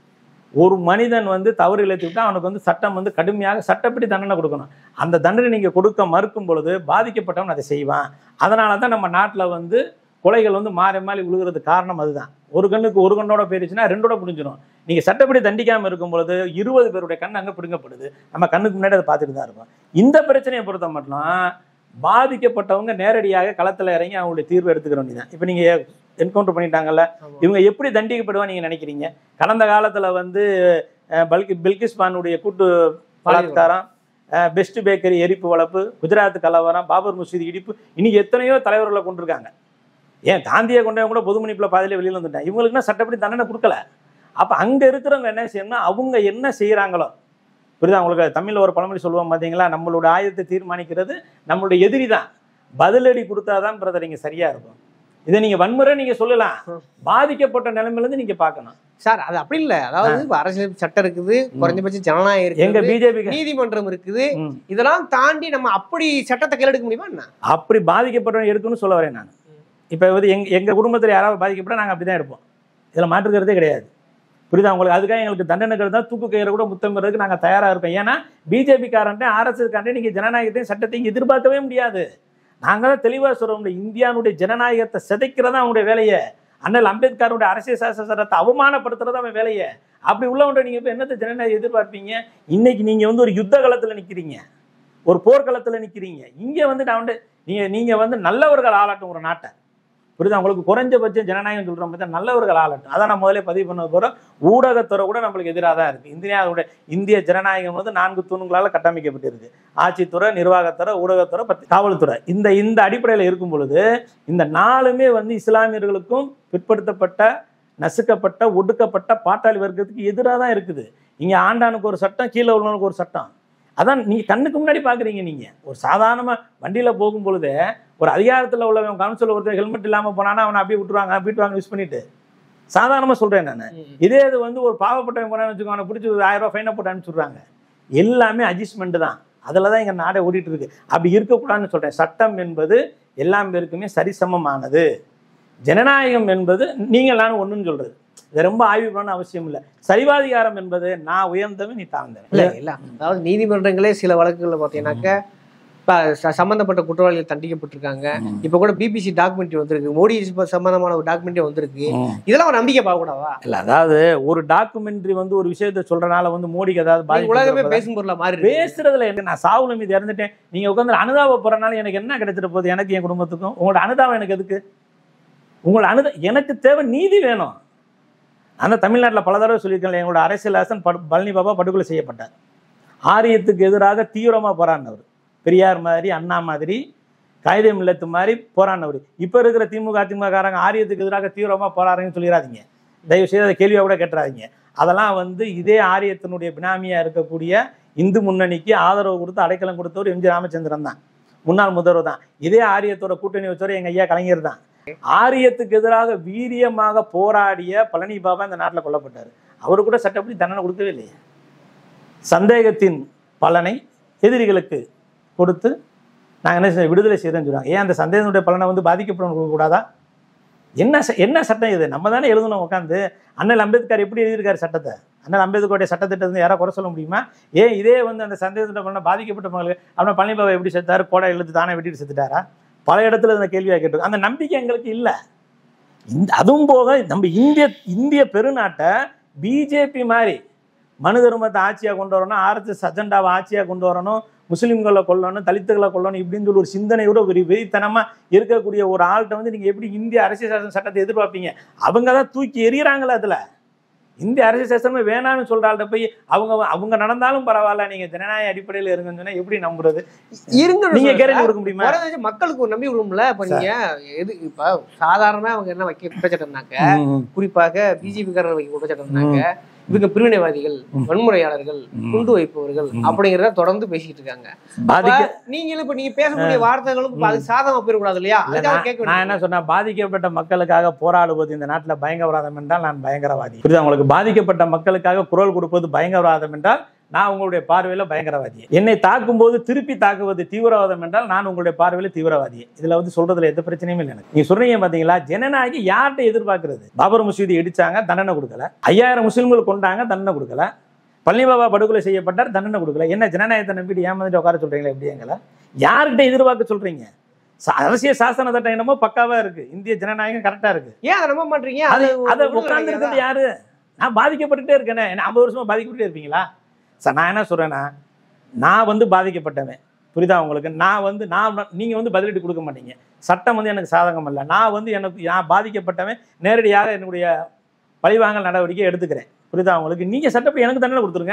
ஒரு மனிதன் வந்து தவறு இழைத்து விட்டா அவனுக்கு வந்து சட்டம் வந்து கடுமையாக சட்டப்படி தண்டனை கொடுக்கணும் அந்த தண்டனை நீங்கள் கொடுக்க மறுக்கும் பொழுது பாதிக்கப்பட்டவன் அதை செய்வான் அதனால தான் நம்ம நாட்டில் வந்து கொலைகள் வந்து மாறி மாறி விழுகிறதுக்கு காரணம் அதுதான் ஒரு கண்ணுக்கு ஒரு கண்ணோட போயிருச்சுன்னா ரெண்டோட முடிஞ்சிடும் நீங்கள் சட்டப்படி தண்டிக்காமல் இருக்கும் பொழுது இருபது பேருடைய கண் அங்கே பிடுங்கப்படுது நம்ம கண்ணுக்கு முன்னாடி அதை பார்த்துட்டு தான் இருக்கோம் இந்த பிரச்சனையை பொறுத்த மட்டும் பாதிக்கப்பட்டவங்க நேரடியாக களத்தில் இறங்கி அவங்களுடைய தீர்வு எடுத்துக்கிற வேண்டியதான் இப்போ நீங்கள் என்கவுண்டர் பண்ணிட்டாங்கல்ல
ஆமா.
இவங்க எப்படி தண்டிக்கப்படுவா நீங்கள் நினைக்கிறீங்க கடந்த காலத்தில் வந்து அஹ், பல்கி பில்கிஸ் பானுடைய கூட்டு பலாத்காரம் பெஸ்ட் பேக்கரி எரிப்பு வளர்ப்பு குஜராத் கலவரம் பாபர் மசூதி இடிப்பு இன்னைக்கு எத்தனையோ தலைவர்களை கொண்டிருக்காங்க ஏன் காந்தியை கொண்டவங்க கூட பொது மன்னிப்புல பாதியில வெளியில் வந்துட்டாங்க இவங்களுக்குன்னா சட்டப்படி தண்டனை கொடுக்கல அப்போ அங்கே இருக்கிறவங்க என்ன செய்யணும்னா அவங்க என்ன செய்கிறாங்களோ புரியுதா உங்களுக்கு தமிழில் ஒரு பழமொழி சொல்லுவோம் பார்த்தீங்களா நம்மளோட ஆயுதத்தை தீர்மானிக்கிறது நம்மளுடைய எதிரி தான் பதிலடி கொடுத்தாதான் பிரதர் இங்கே சரியாக இருக்கும் இதை நீங்கள் வன்முறை நீங்கள் சொல்லலாம் பாதிக்கப்பட்ட நிலைமையிலேருந்து நீங்கள் பார்க்கணும்
சார் அது அப்படி இல்ல அதாவது இப்ப அரசியல் சட்டம் இருக்குது குறைஞ்சபட்ச ஜனநாயகம்
எங்க
இருக்குது
பிஜேபி
நீதிமன்றம் இருக்குது இதெல்லாம் தாண்டி நம்ம அப்படி சட்டத்தை கையெடுக்க முடியுமா என்ன
அப்படி பாதிக்கப்பட்டவன் எடுக்கணும்னு சொல்ல வரேன் நான் இப்போ வந்து எங்க எங்கள் குடும்பத்தில் யாராவது பாதிக்கப்பட்டா நாங்கள் அப்படி தான் எடுப்போம் இதில் மாற்றுக்கிறதே கிடையாது புரியுதா உங்களுக்கு அதுக்காக எங்களுக்கு தண்டனைகள் தான் தூக்கு கயிறு கூட முத்தமிடுறதுக்கு நாங்கள் தயாராக இருப்போம் ஏன்னா பிஜேபிக்காரன்ட்டே ஆர்எஸ்எஸ்காரன்ட்டே நீங்கள் ஜனநாயகத்தையும் சட்டத்தையும் எதிர்பார்க்கவே முடியாது நாங்கள் தான் தெளிவாக சொல்கிறோம் இந்தியானுடைய ஜனநாயகத்தை சிதைக்கிறதா அவனுடைய வேலையை அண்ணல் அம்பேத்கருடைய அரசியல் சாசன சட்டத்தை அவமானப்படுத்துறது அவன் வேலையை அப்படி உள்ளவன்ட்ட நீங்கள் இப்போ என்னத்தை ஜனநாயகம் எதிர்பார்ப்பீங்க இன்னைக்கு நீங்கள் வந்து ஒரு யுத்த காலத்தில் நிற்கிறீங்க ஒரு போர்க்களத்தில் நிற்கிறீங்க இங்கே வந்து நான் வந்து நீங்கள் நீங்கள் வந்து நல்லவர்கள் ஆளாட்டும் ஒரு நாட்டை புரியுதா உங்களுக்கு குறைஞ்சபட்சம் ஜனநாயகம் சொல்கிறோம் பார்த்தா நல்லவர்கள் ஆளட்டும் அதான் நான் முதல்ல பதிவு பண்ண போகிறோம் ஊடகத்துறை கூட நம்மளுக்கு எதிராக தான் இருக்குது இந்தியாவுடைய இந்திய ஜனநாயகம் வந்து நான்கு தூண்களால் கட்டமைக்கப்பட்டிருக்கு ஆட்சித்துறை நிர்வாகத்துறை ஊடகத்துறை பத்தி காவல்துறை இந்த இந்த அடிப்படையில் இருக்கும் பொழுது இந்த நாலுமே வந்து இஸ்லாமியர்களுக்கும் பிற்படுத்தப்பட்ட நசுக்கப்பட்ட ஒடுக்கப்பட்ட பாட்டாளி வர்க்கத்துக்கு எதிராக தான் இருக்குது இங்கே ஆண்டானுக்கு ஒரு சட்டம் கீழே உள்ளவனுக்கு ஒரு சட்டம் அதான் நீங்கள் கண்ணுக்கு முன்னாடி பார்க்குறீங்க நீங்கள் ஒரு சாதாரணமாக வண்டியில் போகும் பொழுது ஒரு அதிகாரத்தில் உள்ளவன் கவுன்சில் ஒருத்தர் ஹெல்மெட் இல்லாமல் போனானா அவனை அப்படியே விட்டுருவாங்க வீட்டு வாங்க யூஸ் பண்ணிட்டு சாதாரணமாக சொல்கிறேன் நான் இதே இது வந்து ஒரு பாவப்பட்டவன் போனான்னு வச்சுக்கோ அவனை பிடிச்சி ஒரு ஆயிரம் ரூபாய் ஃபைனை போட்டு அனுப்பிச்சுடுறாங்க எல்லாமே அட்ஜஸ்ட்மெண்ட் தான் அதில் தான் எங்கள் நாடே ஓடிட்டு இருக்கு அப்படி இருக்கக்கூடாதுன்னு சொல்கிறேன் சட்டம் என்பது எல்லா பேருக்குமே சரிசமமானது ஜனநாயகம் என்பது நீங்கள் நானும் ஒன்றுன்னு சொல்கிறது இது ரொம்ப ஆய்வு பண்ண அவசியம் இல்லை சரிவாதிகாரம் என்பது நான் உயர்ந்தவன் நீ தாழ்ந்தவன்
இல்ல இல்ல அதாவது நீதிமன்றங்களே சில வழக்குகள்ல பாத்தீங்கன்னாக்க இப்ப ச- சம்பந்தப்பட்ட குற்றவாளிகள் தண்டிக்கப்பட்டிருக்காங்க இப்ப கூட பிபிசி டாக்குமெண்ட்ரி வந்திருக்கு மோடி இப்ப சம்பந்தமான ஒரு டாக்குமெண்ட்ரி வந்திருக்கு இதெல்லாம் ஒரு நம்பிக்கை பார்க்க கூடாதா
இல்லை அதாவது ஒரு டாக்குமெண்ட்ரி வந்து ஒரு விஷயத்தை சொல்றனால வந்து மோடிக்கு ஏதாவது
இன்னைக்கு உலகமே
பாதிப்பு
பேசும் பொருளா மாறி இருக்கு.
பேசுறதுல என்ன நான் சாவுல மீது இறந்துட்டேன் நீங்க உட்காந்து அனுதாப போறனால எனக்கு என்ன கிடைச்சிட போகுது எனக்கு என் குடும்பத்துக்கும் உங்களோட அனுதாபம் எனக்கு எதுக்கு உங்களோட அனுத எனக்கு தேவை நீதி வேணும் அந்த தமிழ்நாட்டில் பல தடவை சொல்லியிருக்கேன் எங்களோட அரசியலாசன் படு பழனி பாபா படுகொலை செய்யப்பட்டார் ஆரியத்துக்கு எதிராக தீவிரமாக போராடினவர் பெரியார் மாதிரி அண்ணா மாதிரி காகிதம் இல்லத்து மாதிரி போராடினவர் இப்போ இருக்கிற திமுக அதிமுககாரங்க ஆரியத்துக்கு எதிராக தீவிரமாக போராடுறீங்கன்னு சொல்லிடாதீங்க தயவு செய்து அதை கேள்வியாக கூட கேட்டுறாதீங்க அதெல்லாம் வந்து இதே ஆரியத்தினுடைய பினாமியாக இருக்கக்கூடிய இந்து முன்னணிக்கு ஆதரவு கொடுத்து அடைக்கலம் கொடுத்தவர் எம்ஜி ராமச்சந்திரன் தான் முன்னாள் முதல்வர் தான் இதே ஆரியத்தோட கூட்டணி வச்சவர் எங்கள் ஐயா கலைஞர் தான் ஆரியத்துக்கு எதிராக வீரியமாக போராடிய பழனி பாபா இந்த நாட்டில் கொல்லப்பட்டார் அவரு கூட சட்டப்படி தண்டனை கொடுக்கவே இல்லையே சந்தேகத்தின் பலனை எதிரிகளுக்கு கொடுத்து நாங்கள் என்ன செய்ய- விடுதலை செய்தோம்னு சொல்லுவாங்க ஏன் அந்த சந்தேகத்தினுடைய பலனை வந்து பாதிக்கப்படும் கொடுக்கக்கூடாதா என்ன ச- என்ன சட்டம் இது நம்ம தானே எழுதணும் உட்காந்து அண்ணல் அம்பேத்கர் எப்படி எழுதியிருக்காரு சட்டத்தை அண்ணல் அம்பேத்கருடைய சட்டத்திட்டத்தை வந்து யாரா குறை சொல்ல முடியுமா ஏன் இதே வந்து அந்த சந்தேகத்திட்ட பலனை பாதிக்கப்பட்ட மக்களுக்கு அப்படின்னா பழனி பாபா எப்படி செத்தாரு கோடை எழுத்து தானே வெட்டிட்டு செத்துட்டாரா பல இடத்துல இந்த கேள்வியாக கேட்டு அந்த நம்பிக்கை எங்களுக்கு இல்லை இந்த அதுவும் போக நம்ம இந்திய இந்திய பெருநாட்டை பிஜேபி மாதிரி மனு தர்மத்தை ஆட்சியாக கொண்டு வரணும் ஆர்எஸ்எஸ் அஜெண்டாவை ஆட்சியாக கொண்டு வரணும் முஸ்லீம்களை கொல்லணும் தலித்துகளை கொல்லணும் இப்படின்னு சொல்லி ஒரு சிந்தனையோட ஒரு வெறித்தனமாக இருக்கக்கூடிய ஒரு ஆள்கிட்ட வந்து நீங்கள் எப்படி இந்திய அரசியல் சாசன சட்டத்தை எதிர்பார்ப்பீங்க அவங்க தான் தூக்கி எறிகிறாங்களே அதில் இந்திய அரசியல் சாசனமே வேணாம்னு சொல்ற ஆள்கிட்ட போய் அவங்க அவங்க நடந்தாலும் பரவாயில்ல நீங்க ஜனநாயக அடிப்படையில் இருங்கன்னு சொன்னா எப்படி நம்புறது
இருங்க
நீங்க கேரண்டி கொடுக்க முடியுமா
குறைஞ்சது மக்களுக்கு ஒரு நம்பி விடும்ல இப்ப நீங்க எது இப்ப சாதாரணமா அவங்க என்ன வைக்க குற்றச்சாட்டுனாக்க
ம்,
குறிப்பாக பிஜேபி காரர்கள் வைக்க குற்றச்சாட்டுனாக்க இவங்க பிரிவினைவாதிகள் வன்முறையாளர்கள்
ம்.
குண்டு வைப்பவர்கள்
ம்.
அப்படிங்கறத தொடர்ந்து பேசிட்டு இருக்காங்க
பாதிக்க
அப்ப நீங்களும் இப்ப நீங்க பேசக்கூடிய வார்த்தைகளும் இப்ப அது சாதகமா போயிடக்கூடாது இல்லையா
இல்ல,
அதுக்காக கேட்க
நான் என்ன
வேண்டியது.
சொன்னேன் பாதிக்கப்பட்ட மக்களுக்காக போராடுவது இந்த நாட்டில் பயங்கரவாதம் என்றால் நான் பயங்கரவாதி புரியுதா உங்களுக்கு பாதிக்கப்பட்ட மக்களுக்காக குரல் கொடுப்பது பயங்கரவாதம் என்றால் நான் உங்களுடைய பார்வையில பயங்கரவாதி என்னை தாக்கும் போது திருப்பி தாக்குவது தீவிரவாதம் என்றால் நான் உங்களுடைய பார்வையில தீவிரவாதி இதுல வந்து சொல்றதுல எந்த பிரச்சனையும் இல்லை எனக்கு நீங்க சொல்றீங்க பாத்தீங்களா ஜனநாயகம் யார்கிட்ட எதிர்பார்க்கிறது பாபர் மசூதி இடிச்சாங்க தண்டனை கொடுக்கல ஐயாயிரம் முஸ்லிம்கள் கொண்டாங்க தண்டனை கொடுக்கல பழனி பாபா படுகொலை செய்யப்பட்டார் தண்டனை கொடுக்கல என்ன ஜனநாயகத்தை நம்பிட்டு ஏமாந்துட்டு உட்கார சொல்றீங்களா எப்படி எங்களை யார்கிட்ட எதிர்பார்க்க சொல்றீங்க ச- அரசியல் சாசன சட்டம் என்னமோ பக்காவா இருக்கு இந்திய ஜனநாயகம் கரெக்டா இருக்கு
ஏன் அதை நம்ப மாட்டீங்க
அது
அது
அதை
ஒரு
உட்கார்ந்து இருக்கிறது யாரு நான் பாதிக்கப்பட்டுட்டே இருக்கேனே என்ன ஐம்பது வருஷமா பாதிக்கப்பட்டே இருப்பீங்களா சார் நான் என்ன சொல்றேன்னா நான் வந்து பாதிக்கப்பட்டவன் புரியுதா உங்களுக்கு நான் வந்து நான் வ- நீங்க வந்து பதிலடி கொடுக்க மாட்டீங்க சட்டம் வந்து எனக்கு சாதகம் இல்லை நான் வந்து எனக்கு நான் பாதிக்கப்பட்டவன் நேரடியாக என்னுடைய பழிவாங்கல் நடவடிக்கை எடுத்துக்கிறேன் புரியுதா உங்களுக்கு நீங்க சட்டப்படி எனக்கு தண்டனை கொடுத்துருங்க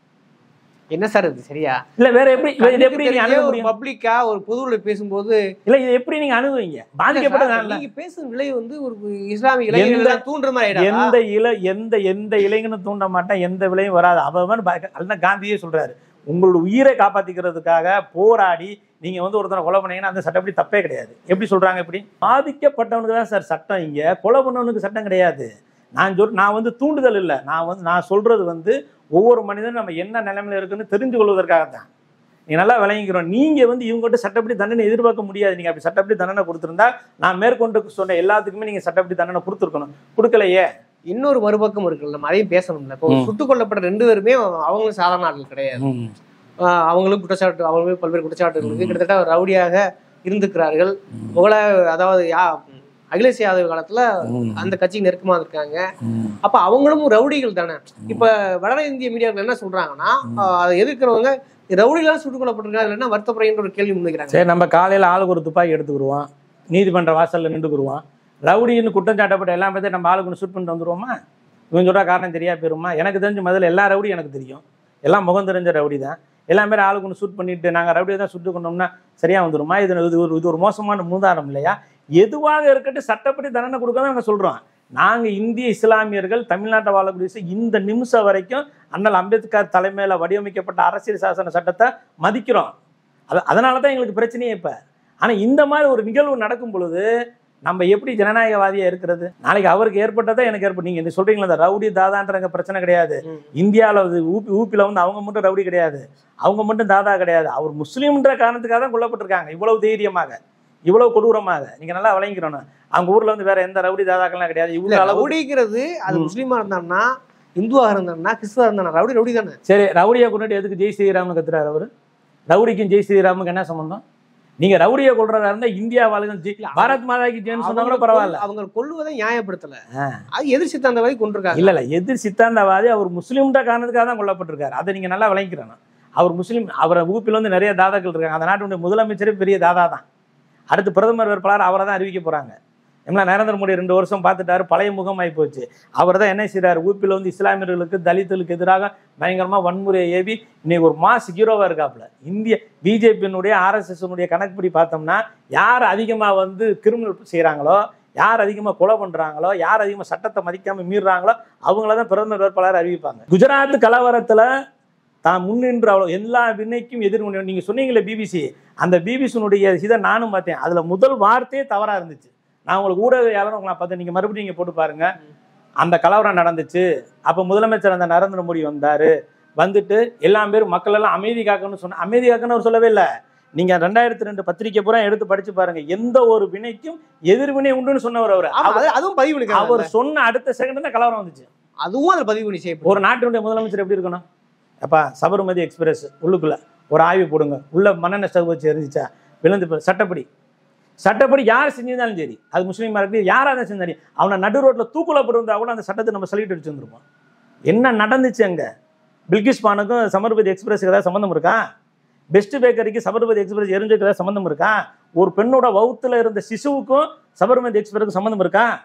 என்ன சார் இது சரியா
இல்ல வேற எப்படி இது எப்படி நீங்க அணுக
ஒரு
முடியும்
பப்ளிக்கா ஒரு பொதுவுல பேசும்போது
இல்ல இது எப்படி நீங்க அணுகுவீங்க பாதிக்கப்பட்டது நான் இல்ல.
நீங்க பேசும் விலை வந்து ஒரு இஸ்லாமிய இளைஞர்களை தூண்டுற மாதிரி ஆயிடாதா?
எந்த இல எந்த எந்த இளைஞனும் தூண்ட மாட்டேன் எந்த விலையும் வராது அவன் அல்ல காந்தியே சொல்றாரு உங்களோட உயிரை காப்பாத்திக்கிறதுக்காக போராடி நீங்க வந்து ஒருத்தனை கொலை பண்ணீங்கன்னா அந்த சட்டப்படி தப்பே கிடையாது எப்படி சொல்றாங்க இப்படி பாதிக்கப்பட்டவனுக்கு தான் சார் சட்டம் இங்க கொலை பண்ணவனுக்கு சட்டம் கிடையாது நான் சொல் நான் வந்து தூண்டுதல் இல்லை நான் வந்து நான் சொல்றது வந்து ஒவ்வொரு மனிதனும் நம்ம என்ன நிலைமையில இருக்குன்னு தெரிஞ்சு கொள்வதற்காக தான் நீ நல்லா விளங்கிக்கிறோம் நீங்க வந்து இவங்ககிட்ட சட்டப்படி தண்டனை எதிர்பார்க்க முடியாது நீங்க அப்படி சட்டப்படி தண்டனை கொடுத்திருந்தா நான் மேற்கொண்டு சொன்ன எல்லாத்துக்குமே நீங்க சட்டப்படி தண்டனை கொடுத்துருக்கணும் கொடுக்கலையே
இன்னொரு மறுபக்கம் இருக்குல்ல நம்ம அதையும் பேசணும்ல இப்போ
ம்.
சுட்டுக் கொல்லப்பட்ட ரெண்டு பேருமே அவங்களும் சாதாரண ஆட்கள் கிடையாது ஆஹ் அவங்களும் குற்றச்சாட்டு அவங்களுமே பல்வேறு குற்றச்சாட்டுகள் இருக்கு கிட்டத்தட்ட ரவுடியாக இருந்துக்கிறார்கள் முகல அதாவது யா அகிலேஷ் யாதவ் காலத்துல அந்த கட்சிக்கு நெருக்கமா இருக்காங்க அப்ப அவங்களும் ரவுடிகள் தானே இப்ப வட இந்திய மீடியாக்கள் என்ன சொல்றாங்கன்னா ஆஹ் அதை எதிர்க்கிறவங்க ரவுடிகளாம் சுட்டுக் கொல்லப்பட்டிருக்காங்க இல்லைன்னா வருத்தப்படுகின்ற ஒரு கேள்வி முன்வைக்கிறாங்க
சரி நம்ம காலையில ஆளுக்கு ஒரு துப்பாக்கி எடுத்துக்கிடுவோம் நீதிமன்ற வாசல்ல நின்றுக்குருவோம் ரவுடின்னு குற்றம் சாட்டப்பட்ட எல்லா பேர்த்தையும் நம்ம ஆளுக்கு ஷூட் பண்ணிட்டு வந்துருவோமா இவன் சொல்ற காரணம் தெரியா போயிருமா எனக்கு தெரிஞ்ச முதல்ல எல்லா ரவுடியும் எனக்கு தெரியும் எல்லாம் முகம் தெரிஞ்ச ரவுடி தான் எல்லா பேரும் ஆளுக்கு ஒன்று ஷூட் பண்ணிட்டு நாங்கள் ரவுடியை தான் சுட்டு கொண்டோம்னா சரியா வந்துருமா இது இது ஒரு இது ஒரு மோசமான மூதாரம் இல்லையா எதுவாக இருக்கட்டும் சட்டப்படி தண்டனை கொடுக்க தான் நாங்கள் சொல்கிறோம் நாங்கள் இந்திய இஸ்லாமியர்கள் தமிழ்நாட்டை வாழக்கூடிய சி- இந்த நிமிஷம் வரைக்கும் அண்ணல் அம்பேத்கர் தலைமையில் வடிவமைக்கப்பட்ட அரசியல் சாசன சட்டத்தை மதிக்கிறோம் அது அதனால தான் எங்களுக்கு பிரச்சனையே இப்போ ஆனால் இந்த மாதிரி ஒரு நிகழ்வு நடக்கும் பொழுது நம்ம எப்படி ஜனநாயகவாதியா இருக்கிறது நாளைக்கு அவருக்கு ஏற்பட்டதா எனக்கு ஏற்படும் நீங்க இந்த சொல்றீங்களா இந்த ரவுடி தாதான்றங்க பிரச்சனை கிடையாது
ம்.
இந்தியாவில் வந்து ஊபி ஊப்பியில் வந்து அவங்க மட்டும் ரவுடி கிடையாது அவங்க மட்டும் தாதா கிடையாது அவர் முஸ்லீம்ன்ற காரணத்துக்காக தான் கொல்லப்பட்டிருக்காங்க இவ்வளவு தைரியமாக இவ்வளவு கொடூரமாக நீங்க நல்லா விளங்கிக்கிறோம் அவங்க ஊர்ல வந்து வேற எந்த ரவுடி தாதாக்கள்லாம் கிடையாது
இல்ல
இவ்வளவு அளவு
ரவுடிங்கிறது அது
ம்.
முஸ்லீமா இருந்தான்னா இந்துவா இருந்தான்னா கிறிஸ்துவா இருந்தானா ரவுடி ரவுடி தானே
சரி ரவுடியை கொண்டுட்டு எதுக்கு ஜெய் ஸ்ரீராம்னு கத்துறாரு அவரு ரவுடிக்கும் ஜெய் ஸ்ரீராமுக்கு என்ன சம்பந்தம் நீங்க ரவுடியை கொள்றதா இருந்தா இந்தியா வாழ்க்கை ஜெய் பாரத் மாதாக்கு ஜெயின்னு சொன்னா கூட
அவங்க
பரவாயில்ல
கொல்- அவங்க கொல்லுவதை நியாயப்படுத்தல
ஆ.
அது எதிர் சித்தாந்தவாதி கொண்டிருக்காங்க
இல்ல இல்ல எதிர் சித்தாந்தவாதி அவர் முஸ்லீம்ன்ற காரணத்துக்காக தான் கொல்லப்பட்டிருக்காரு அதை நீங்க நல்லா விளங்கிக்கிறணும் அவர் முஸ்லீம் அவரை ஊப்பில் வந்து நிறைய தாதாக்கள் இருக்காங்க அந்த நாட்டுடைய முதலமைச்சரே பெரிய தாதா தான் அடுத்து பிரதமர் வேட்பாளர் அவரை தான் அறிவிக்க போறாங்க எம்னா நரேந்திர மோடி ரெண்டு வருஷம் பார்த்துட்டாரு பழைய முகம் ஆகி போச்சு அவர் தான் என்ன செய்றாரு ஊப்பியில் வந்து இஸ்லாமியர்களுக்கு தலித்துகளுக்கு எதிராக பயங்கரமா வன்முறையை ஏவி இன்னைக்கு ஒரு மாஸ் ஹீரோவா இருக்காப்புல இந்திய பிஜேபியினுடைய ஆர்எஸ்எஸ்னுடைய கணக்குப்படி பார்த்தோம்னா யார் அதிகமா வந்து கிரிமினல் செய்றாங்களோ யார் அதிகமா கொலை பண்றாங்களோ யார் அதிகமா சட்டத்தை மதிக்காம மீறுறாங்களோ அவங்கள தான் பிரதமர் வேட்பாளர் அறிவிப்பாங்க குஜராத் கலவரத்துல தான் முன்னின்று அவ்வளோ எல்லா வினைக்கும் எதிர் நீங்க சொன்னீங்களே பிபிசி அந்த பிபிசினுடைய இதை நானும் பார்த்தேன் அதுல முதல் வார்த்தையே தவறா இருந்துச்சு நான் உங்களுக்கு ஊடகவியாளர் உங்களை பார்த்தேன் நீங்க மறுபடியும் நீங்க போட்டு பாருங்க அந்த கலவரம் நடந்துச்சு அப்ப முதலமைச்சர் அந்த நரேந்திர மோடி வந்தாரு வந்துட்டு எல்லா பேரும் மக்கள் எல்லாம் அமைதி காக்கணும்னு சொன்ன அமைதி காக்கணும்னு அவர் சொல்லவே இல்லை நீங்க ரெண்டாயிரத்தி ரெண்டு பத்திரிக்கை பூரா எடுத்து படிச்சு பாருங்க எந்த ஒரு வினைக்கும் எதிர்வினை உண்டுன்னு சொன்னவர் அவர்
ஆமா, அது- அதுவும் பதிவு
அவர்
பண்ணிக்கிறாங்க
சொன்ன அடுத்த செகண்ட் தான் கலவரம் வந்துச்சு
அதுவும் அதுல பதிவு பண்ணி செய்யப்படும்
ஒரு நாட்டினுடைய முதலமைச்சர் எப்படி இருக்கணும் அப்பா சபர்மதி எக்ஸ்பிரஸ் உள்ளுக்குள்ள ஒரு ஆய்வு போடுங்க உள்ள மண்ணெண்ணெய் ஸ்டவ் வச்சு எரிஞ்சிச்சா விழுந்து போ- சட்டப்படி சட்டப்படி யார் செஞ்சிருந்தாலும் சரி அது முஸ்லீமா இருக்கட்டும் யாராக தான் செஞ்சாலும் அவனை நடு ரோட்டில் தூக்குல போட்டிருந்தா கூட அந்த சட்டத்தை நம்ம சொல்லிட்டு அடிச்சு வந்திருப்போம் என்ன நடந்துச்சு அங்க பில்கிஸ் பானுக்கும் சபர்மதி எக்ஸ்பிரஸுக்கு ஏதாவது சம்மந்தம் இருக்கா பெஸ்ட் பேக்கரிக்கு சபர்மதி எக்ஸ்பிரஸ் எரிஞ்சுக்கு ஏதாவது சம்மந்தம் இருக்கா ஒரு பெண்ணோட வவுத்துல இருந்த சிசுவுக்கும் சபர்மதி எக்ஸ்பிரஸுக்கு சம்மந்தம் இருக்கா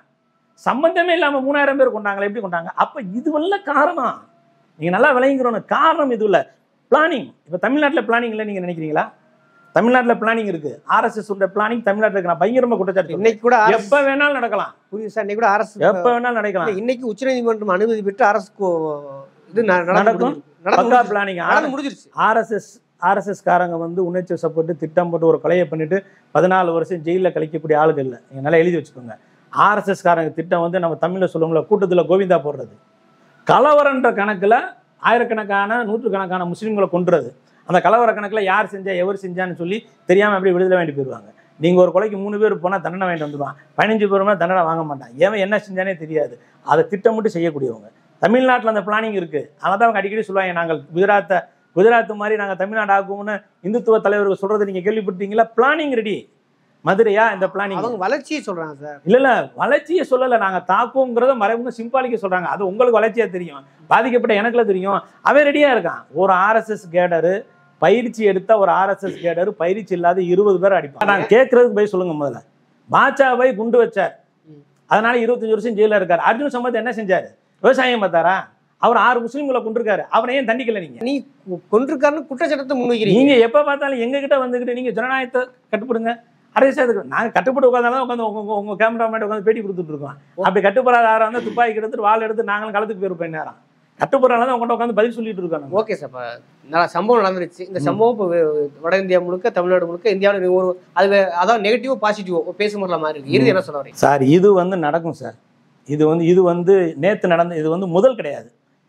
சம்பந்தமே இல்லாம மூணாயிரம் பேர் கொண்டாங்களே எப்படி கொண்டாங்க அப்ப இதுவெல்லாம் காரணம் நீங்க நல்லா விளங்கிக்கிறோம் காரணம் இது இல்ல பிளானிங் இப்ப தமிழ்நாட்டுல பிளானிங் இல்லை நீங்க நினைக்கிறீங்களா தமிழ்நாட்டுல பிளானிங் இருக்கு ஆர்எஸ்எஸ் உள்ள பிளானிங் தமிழ்நாட்டுல இருக்கு நான் பயங்கரமா குற்றச்சாட்டு சொல்றேன்.
இன்னைக்கு கூட அரசு
எப்ப வேணாலும் நடக்கலாம்
புரியுது சார் இன்னைக்கு கூட அரசு
எப்ப வேணாலும் நடக்கலாம்
இல்ல, இன்னைக்கு உச்சநீதிமன்றம் அனுமதி பெற்று அரசு கோ- இது ந- நடந்து
நடக்கும்.
முடிஞ்சிருக்கு. நடந்து
பக்கா
முடிஞ்சிருச்சு.
பிளானிங்
நடந்து முடிஞ்சிருச்சு
ஆர்எஸ்எஸ் ஆர்எஸ்எஸ் காரங்க வந்து உணர்ச்சி வசப்பட்டு திட்டம் போட்டு ஒரு கொலையை பண்ணிட்டு பதினாலு வருஷம் ஜெயிலில் கழிக்கக்கூடிய ஆளுகள் இல்லை நீங்கள் நல்லா எழுதி வச்சுக்கோங்க ஆர்எஸ்எஸ் காரங்க திட்டம் வந்து நம்ம தமிழில் சொல்லுவோம்ல கூட்டத்தில் கோவிந்தா போடுறது கலவரன்ற கணக்கில் ஆயிரக்கணக்கான நூற்றுக்கணக்கான முஸ்லீம்களை கொன்றது அந்த கலவர கணக்கில் யார் செஞ்சா எவர் செஞ்சான்னு சொல்லி தெரியாமல் அப்படியே விடுதலை வேண்டி போயிடுவாங்க நீங்கள் ஒரு கொலைக்கு மூணு பேர் போனால் தண்டனை வாங்கிட்டு வந்துடுவான் பதினஞ்சு பேருமே தண்டனை வாங்க மாட்டான் ஏன் என்ன செஞ்சானே தெரியாது அதை திட்டமிட்டு செய்யக்கூடியவங்க தமிழ்நாட்டில் அந்த பிளானிங் இருக்குது அதை தான் அவங்க அடிக்கடி சொல்லுவாங்க நாங்கள் குஜராத்தை குஜராத் மாதிரி நாங்கள் தமிழ்நாடு ஆக்குவோம்னு இந்துத்துவ தலைவர்கள் சொல்றதை நீங்கள் கேள்விப்பட்டீங்களா பிளானிங் ரெடி மதுரையா இந்த பிளானிங்
அவங்க வளர்ச்சியை சொல்றாங்க சார்
இல்ல இல்ல வளர்ச்சியை சொல்லல நாங்க தாக்குவோங்கிறத மறைமுக சிம்பாலிக்க சொல்றாங்க அது உங்களுக்கு வளர்ச்சியா தெரியும் பாதிக்கப்பட்ட எனக்குல தெரியும் அவன் ரெடியா இருக்கான் ஒரு ஆர்எஸ்எஸ் கேடரு பயிற்சி எடுத்த ஒரு ஆர்எஸ்எஸ் கேடரு பயிற்சி இல்லாத இருபது பேர் அடிப்பான் நான் கேட்கறதுக்கு போய் சொல்லுங்க முதல்ல பாட்சாவை குண்டு வச்சார் அதனால இருபத்தஞ்சு வருஷம் ஜெயில இருக்காரு அர்ஜுன் சம்பத் என்ன செஞ்சாரு விவசாயம் பார்த்தாரா அவர் ஆறு முஸ்லீம்களை கொண்டிருக்காரு அவனை ஏன் தண்டிக்கல நீங்க
நீ கொண்டிருக்காருன்னு குற்றச்சாட்டத்தை முன்வைக்கிறீங்க
நீங்க எப்ப பார்த்தாலும் எங்க கிட்ட வந்துகிட்டு நீங்க ஜனநாயகத்தை கட்டுப்படுங்க அரசியலுக்கு நாங்க கட்டுப்பட்டு உட்காந்தாலும் உட்காந்து உங்க உங்க- உங்க கேமரா மேட் உட்காந்து பேட்டி கொடுத்துட்டு இருக்கோம் அப்படி கட்டுப்படாத ஆறா இருந்தா துப்பாக்கி எடுத்து வாள் எடுத்து நாங்களும் களத்துக்கு போயிருப்போம் நேரம் கட்டுப்படுறாங்க உங்கள்கிட்ட உட்காந்து பதில் சொல்லிட்டு இருக்கோம் நம்ம.
ஓகே சார் இப்போ நல்ல சம்பவம் நடந்துருச்சு இந்த சம்பவம் இப்போ வே- வட இந்தியா முழுக்க தமிழ்நாடு முழுக்க இந்தியாவில் ஒரு அது வே- அதான் நெகட்டிவோ பாசிட்டிவோ பேச முடியல மாதிரி இருக்கு இறுதி என்ன சொல்ல வரீங்க
சார் இது வந்து நடக்கும் சார் இது வந்து இது வந்து நேத்து நடந்த இது வந்து முதல் கிடையாது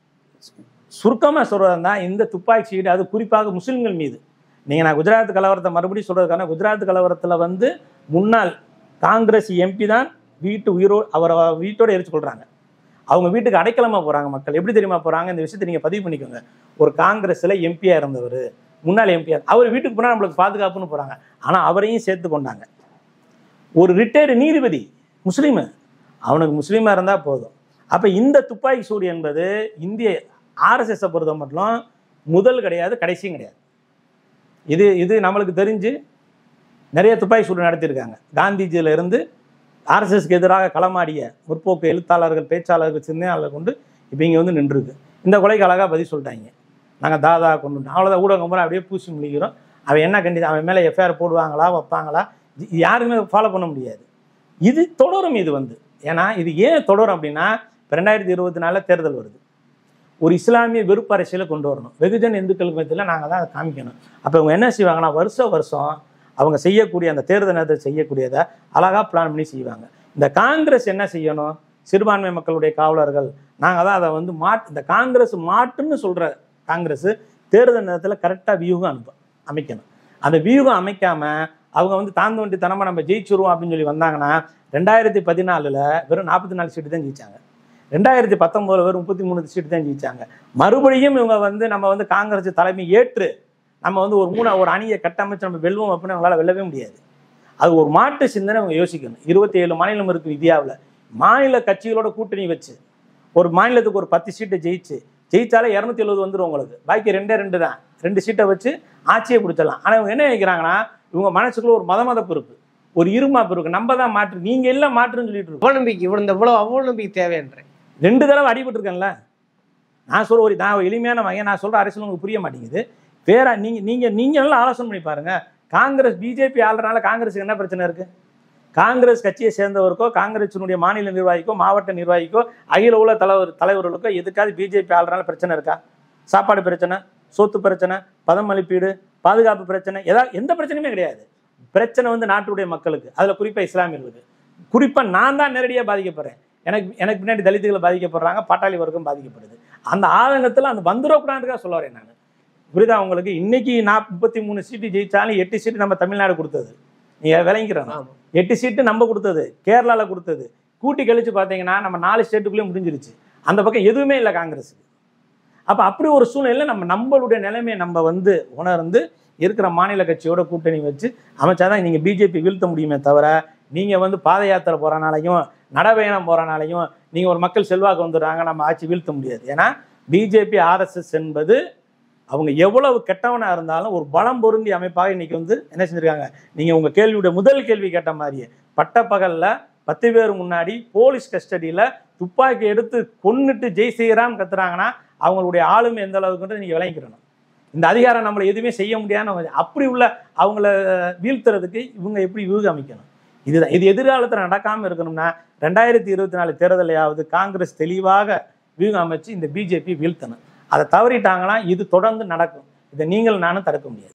சுருக்கமாக சொல்றதா இந்த துப்பாக்கி சீடு அது குறிப்பாக முஸ்லிம்கள் மீது நீங்கள் நான் குஜராத் கலவரத்தை மறுபடியும் சொல்றதுக்கான குஜராத் கலவரத்தில் வந்து முன்னாள் காங்கிரஸ் எம்பி தான் வீட்டு உயிரோ அவரை வீட்டோட எரிச்சு கொள்றாங்க அவங்க வீட்டுக்கு அடைக்கலமா போறாங்க மக்கள் எப்படி தெரியுமா போறாங்க இந்த விஷயத்தை நீங்க பதிவு பண்ணிக்கோங்க ஒரு காங்கிரஸ்ல எம்பியா இருந்தவர் முன்னாள் எம்பியா அவர் வீட்டுக்கு போனா நம்மளுக்கு பாதுகாப்புன்னு போறாங்க ஆனா அவரையும் சேர்த்து கொண்டாங்க ஒரு ரிட்டையர்டு நீதிபதி முஸ்லீமு அவனுக்கு முஸ்லீமா இருந்தா போதும் அப்ப இந்த துப்பாக்கி சூடு என்பது இந்திய ஆர்எஸ்எஸ்ஸை பொறுத்த மட்டும் முதல் கிடையாது கடைசியும் கிடையாது இது இது நம்மளுக்கு தெரிஞ்சு நிறைய துப்பாக்கி சூடு நடத்தியிருக்காங்க காந்திஜியில இருந்து ஆர்எஸ்எஸ்க்கு எதிராக களமாடிய முற்போக்கு எழுத்தாளர்கள் பேச்சாளர்கள் சிந்தனையாளர்கள் கொண்டு இப்போ இங்கே வந்து நின்றுருக்கு இந்த கொலைக்கு அழகாக பதில் சொல்லிட்டாங்க நாங்கள் தாதா கொண்டு வந்துட்டோம். அவ்வளோதான் ஊடகம் பூரா அப்படியே பூசி முழிக்கிறோம் அவன் என்ன கண்டி அவன் மேலே எஃப்ஐஆர் போடுவாங்களா வைப்பாங்களா இது யாருக்குமே ஃபாலோ பண்ண முடியாது இது தொடரும் இது வந்து ஏன்னா இது ஏன் தொடரும் அப்படின்னா இப்போ ரெண்டாயிரத்தி இருபத்தி நாலில் தேர்தல் வருது ஒரு இஸ்லாமிய வெறுப்பு அரசியலை கொண்டு வரணும் வெகுஜன இந்துக்களுக்கு மத்தியில் நாங்கள் தான் அதை காமிக்கணும் அப்போ இவங்க என்ன செய்வாங்கன்னா வருஷம் வருஷம் அவங்க செய்யக்கூடிய அந்த தேர்தல் நேரத்தில் செய்யக்கூடியதை அழகாக பிளான் பண்ணி செய்வாங்க இந்த காங்கிரஸ் என்ன செய்யணும் சிறுபான்மை மக்களுடைய காவலர்கள் நாங்கள் தான் அதை வந்து மாட் இந்த காங்கிரஸ் மாட்டுன்னு சொல்கிற காங்கிரஸ் தேர்தல் நேரத்தில் கரெக்டாக வியூகம் அனுப்ப அமைக்கணும் அந்த வியூகம் அமைக்காம அவங்க வந்து தாந்தோண்டி தனமாக நம்ம ஜெயிச்சிருவோம் அப்படின்னு சொல்லி வந்தாங்கன்னா ரெண்டாயிரத்தி பதினாலில் வெறும் நாற்பத்தி நாலு சீட்டு தான் ஜெயிச்சாங்க ரெண்டாயிரத்தி பத்தொம்போதுல வெறும் முப்பத்தி மூணு சீட்டு தான் ஜெயிச்சாங்க மறுபடியும் இவங்க வந்து நம்ம வந்து காங்கிரஸ் தலைமை ஏற்று நம்ம வந்து ஒரு மூணு ஒரு அணியை கட்டமைச்சு நம்ம வெல்வோம் அப்படின்னு அவங்களால வெல்லவே முடியாது அது ஒரு மாட்டு சிந்தனை அவங்க யோசிக்கணும் இருபத்தி ஏழு மாநிலம் இருக்கு இந்தியாவில் மாநில கட்சிகளோட கூட்டணி வச்சு ஒரு மாநிலத்துக்கு ஒரு பத்து சீட்டை ஜெயிச்சு ஜெயிச்சாலே இரநூத்தி எழுபது வந்துடும் உங்களுக்கு பாக்கி ரெண்டே ரெண்டு தான் ரெண்டு சீட்டை வச்சு ஆட்சியை பிடிச்சிடலாம் ஆனால் இவங்க என்ன நினைக்கிறாங்கன்னா இவங்க மனசுக்குள்ள ஒரு மதமதப்பு இருக்கு ஒரு இருமாப்பு இருக்கு நம்ம தான் மாற்று நீங்க எல்லாம் மாற்றுன்னு சொல்லிட்டு இருக்கோம்
அவநம்பிக்கை இவ்வளவு இந்த இவ்வளவு அவநம்பிக்கை தேவைன்றேன்
ரெண்டு தடவை அடிபட்டிருக்கேன்ல நான் சொல்ற ஒரு நான் ஒரு எளிமையான வகையை நான் சொல்ற அரசியல் உங்களுக்கு புரிய மாட்டேங்குது வேற நீங்க நீங்க நீங்க எல்லாம் ஆலோசனை பண்ணி பாருங்க காங்கிரஸ் பிஜேபி ஆள்றனால காங்கிரஸுக்கு என்ன பிரச்சனை இருக்கு காங்கிரஸ் கட்சியை சேர்ந்தவருக்கோ காங்கிரஸினுடைய மாநில நிர்வாகிக்கோ மாவட்ட நிர்வாகிக்கோ அகில உலக தலைவர் தலைவர்களுக்கோ எதுக்காவது பிஜேபி ஆள்றனால பிரச்சனை இருக்கா சாப்பாடு பிரச்சனை சொத்து பிரச்சனை பதம் அளிப்பீடு பாதுகாப்பு பிரச்சனை ஏதாவது எந்த பிரச்சனையுமே கிடையாது பிரச்சனை வந்து நாட்டுடைய மக்களுக்கு அதில் குறிப்பாக இஸ்லாமியர்களுக்கு குறிப்பாக நான் தான் நேரடியாக பாதிக்கப்படுறேன் எனக்கு எனக்கு பின்னாடி தலித்துகள் பாதிக்கப்படுறாங்க பாட்டாளி வர்க்கம் பாதிக்கப்படுது அந்த ஆதங்கத்தில் அந்த வந்துடக்கூடாதுக்காக சொல்ல வரேன் நான் புரியுதா உங்களுக்கு இன்னைக்கு நான் முப்பத்தி மூணு சீட்டு ஜெயிச்சாலும் எட்டு சீட்டு நம்ம தமிழ்நாடு கொடுத்தது நீங்கள் விளங்கிறோம்
ஆமா
எட்டு சீட்டு நம்ம கொடுத்தது கேரளாவில் கொடுத்தது கூட்டி கழிச்சு பார்த்தீங்கன்னா நம்ம நாலு ஸ்டேட்டுக்குள்ளேயும் முடிஞ்சிருச்சு அந்த பக்கம் எதுவுமே இல்லை காங்கிரஸுக்கு அப்போ அப்படி ஒரு சூழ்நிலையில் நம்ம நம்மளுடைய நிலைமையை நம்ம வந்து உணர்ந்து இருக்கிற மாநில கட்சியோட கூட்டணி வச்சு அமைச்சாதான் நீங்கள் பிஜேபி வீழ்த்த முடியுமே தவிர நீங்கள் வந்து பாத யாத்திரை போகிறனாலையும் நடபயணம் போகிறனாலையும் நீங்கள் ஒரு மக்கள் செல்வாக்கு வந்துடுறாங்க நம்ம ஆட்சி வீழ்த்த முடியாது ஏன்னா பிஜேபி ஆர்எஸ்எஸ் என்பது அவங்க எவ்வளவு கெட்டவனாக இருந்தாலும் ஒரு பலம் பொருந்திய அமைப்பாக இன்னைக்கு வந்து என்ன செஞ்சுருக்காங்க நீங்கள் உங்கள் கேள்வியுடைய முதல் கேள்வி கேட்ட மாதிரியே பட்டப்பகலில் பத்து பேர் முன்னாடி போலீஸ் கஸ்டடியில் துப்பாக்கி எடுத்து கொன்னுட்டு ஜெய் செய்கிறான்னு கத்துறாங்கன்னா அவங்களுடைய ஆளுமை எந்த அளவுக்குன்றது நீங்கள் விளங்கிக்கிறணும் இந்த அதிகாரம் நம்மளை எதுவுமே செய்ய முடியாதுன்னு அப்படி உள்ள அவங்கள வீழ்த்துறதுக்கு இவங்க எப்படி வியூக அமைக்கணும் இதுதான் இது எதிர்காலத்தில் நடக்காமல் இருக்கணும்னா ரெண்டாயிரத்தி இருபத்தி நாலு தேர்தலையாவது காங்கிரஸ் தெளிவாக வியூகம் அமைச்சு இந்த பிஜேபி வீழ்த்தணும் அதை தவறிட்டாங்கன்னா இது தொடர்ந்து நடக்கும் இதை நீங்கள் நானும் தடுக்க முடியாது